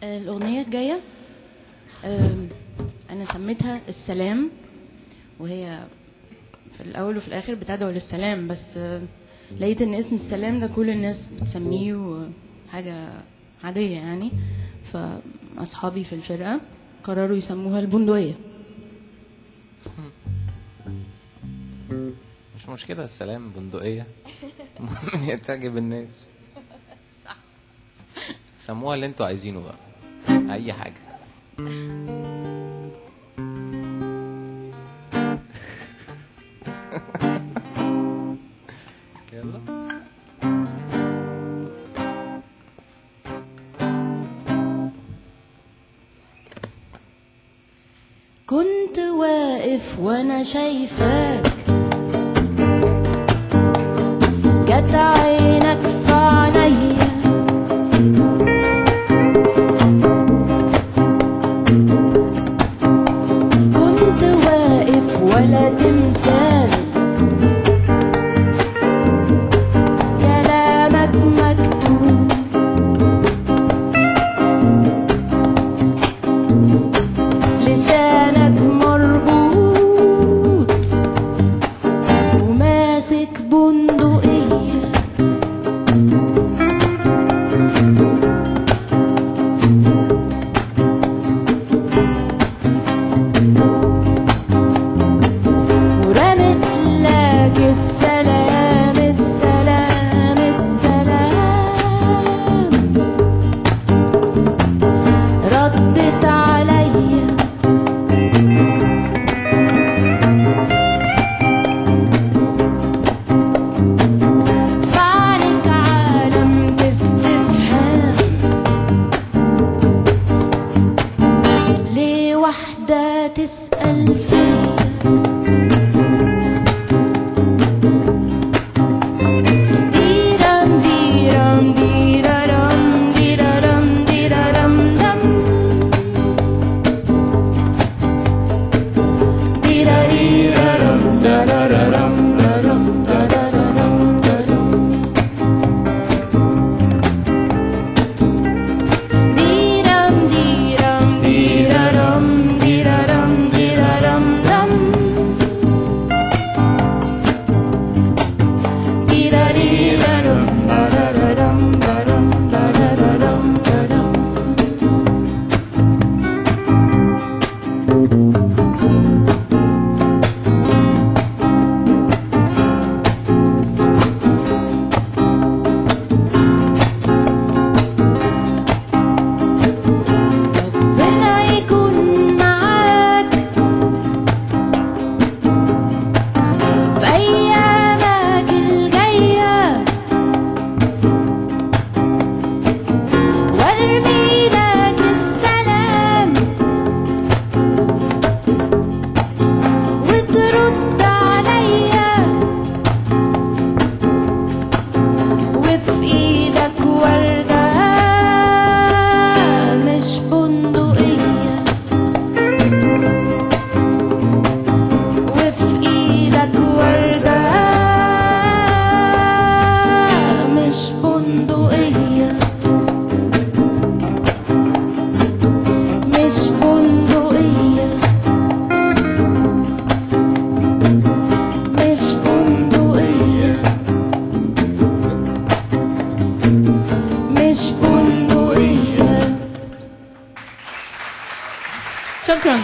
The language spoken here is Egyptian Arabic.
الأغنية الجاية آم، أنا سميتها السلام وهي في الأول وفي الآخر بتدعو للسلام بس آه، لقيت إن اسم السلام ده كل الناس بتسميه وحاجة عادية يعني فأصحابي في الفرقة قرروا يسموها البندقية مش مشكلة السلام بندقية المهم إن هي تعجب الناس صح سموها اللي انتوا عايزينه بقى أي حاجة يلا كنت واقف وانا شايفاك جت عينك في عينيا كنت واقف ولا تمثال كلامك مكتوب لسانك مربوط وماسك بندقية ورمت لك السلام السلام السلام ردت عليا فعلك عالم استفهام ليه واحدة تسأل فيا ديرام ديرام ديرارام ديرارام ديرارام دم ديراريرارام دارارارام دارام دارارارام دارام ديرام ديرام ديرارام ديرارام ديرارام دم ديراريرارام دارارارام دارام دارارارام دارام ربنا يكون معاك في أيامك الجاية وارمي لك السلام وترد عليا وفي ايدك وردة مش بندقية وفي ايدك وردة مش بندقية مش بندقية مش بندقية مش بندقية شكرا